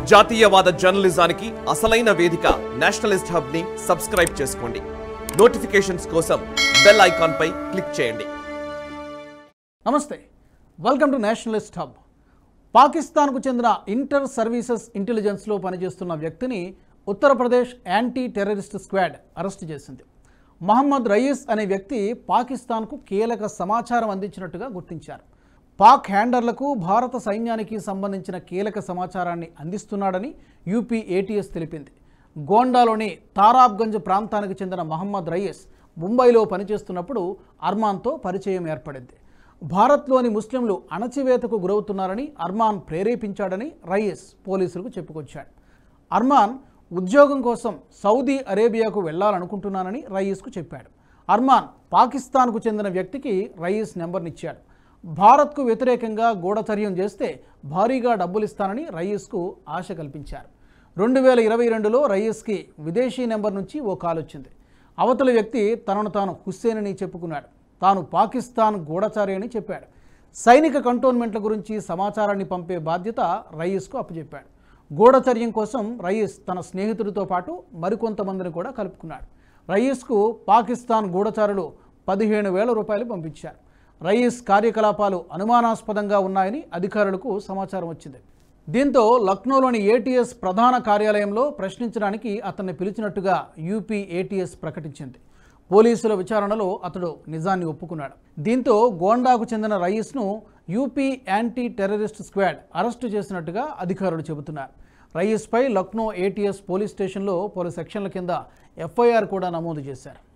జాతీయవాద జర్నలిజానికి అసలైన వేదిక నేషనలిస్ట్ హబ్ ని సబ్స్క్రైబ్ చేసుకోండి నోటిఫికేషన్స్ కోసం బెల్ ఐకాన్ పై క్లిక్ చేయండి నమస్తే వెల్కమ్ టు నేషనలిస్ట్ హబ్ పాకిస్తాన్కు చెందిన ఇంటర్ సర్వీసెస్ ఇంటెలిజెన్స్లో పనిచేస్తున్న వ్యక్తిని Uttar Pradesh anti terrorist squad arrest చేసింది మహమ్మద్ రయీస్ అనే వ్యక్తి పాకిస్తాన్కు కీలక సమాచారం అందించినట్టుగా గుర్తించారు పాక్ హ్యాండర్లకు భారత సైన్యానికి సంబంధించిన కీలక సమాచారాన్ని అందిస్తున్నాడని యూపీ ఏటీఎస్ తెలిపింది గోండాలోని తారాబ్గంజ్ ప్రాంతానికి చెందిన మహమ్మద్ రయీస్ ముంబైలో పనిచేస్తున్నప్పుడు అర్మాన్తో పరిచయం ఏర్పడింది భారత్లోని ముస్లింలు అణచివేతకు గురవుతున్నారని అర్మాన్ ప్రేరేపించాడని రయీస్ పోలీసులకు చెప్పుకొచ్చాడు అర్మాన్ ఉద్యోగం కోసం సౌదీ అరేబియాకు వెళ్లాలనుకుంటున్నానని రయీస్కు చెప్పాడు అర్మాన్ పాకిస్తాన్కు చెందిన వ్యక్తికి రయీస్ నెంబర్నిచ్చాడు భారత్కు వ్యతిరేకంగా గూఢచర్యం చేస్తే భారీగా డబ్బులిస్తానని రయీస్కు ఆశ కల్పించారు రెండు వేల ఇరవై రెండులో రయీస్కి విదేశీ నెంబర్ నుంచి ఓ కాల్ వచ్చింది అవతలి వ్యక్తి తనను తాను హుస్సేన్ అని చెప్పుకున్నాడు తాను పాకిస్తాన్ గూఢచారి అని చెప్పాడు సైనిక కంటోన్మెంట్ల గురించి సమాచారాన్ని పంపే బాధ్యత రయీస్కు అప్పచెప్పాడు గూఢచర్యం కోసం రయీస్ తన స్నేహితుడితో పాటు మరికొంతమందిని కూడా కలుపుకున్నాడు రయీస్కు పాకిస్తాన్ గూఢచారులు పదిహేను వేల రూపాయలు పంపించారు రయీస్ కార్యకలాపాలు అనుమానాస్పదంగా ఉన్నాయని అధికారులకు సమాచారం వచ్చింది దీంతో లక్నోలోని ఏటీఎస్ ప్రధాన కార్యాలయంలో ప్రశ్నించడానికి అతన్ని పిలిచినట్టుగా యూపీ ఏటీఎస్ ప్రకటించింది పోలీసుల విచారణలో అతడు నిజాన్ని ఒప్పుకున్నాడు దీంతో గోండాకు చెందిన రయీస్ను UP anti terrorist squad arrest చేసినట్టుగా అధికారులు చెబుతున్నారు రయీస్పై లక్నో ఏటీఎస్ పోలీస్ స్టేషన్లో పలు సెక్షన్ల కింద ఎఫ్ఐఆర్ కూడా నమోదు చేశారు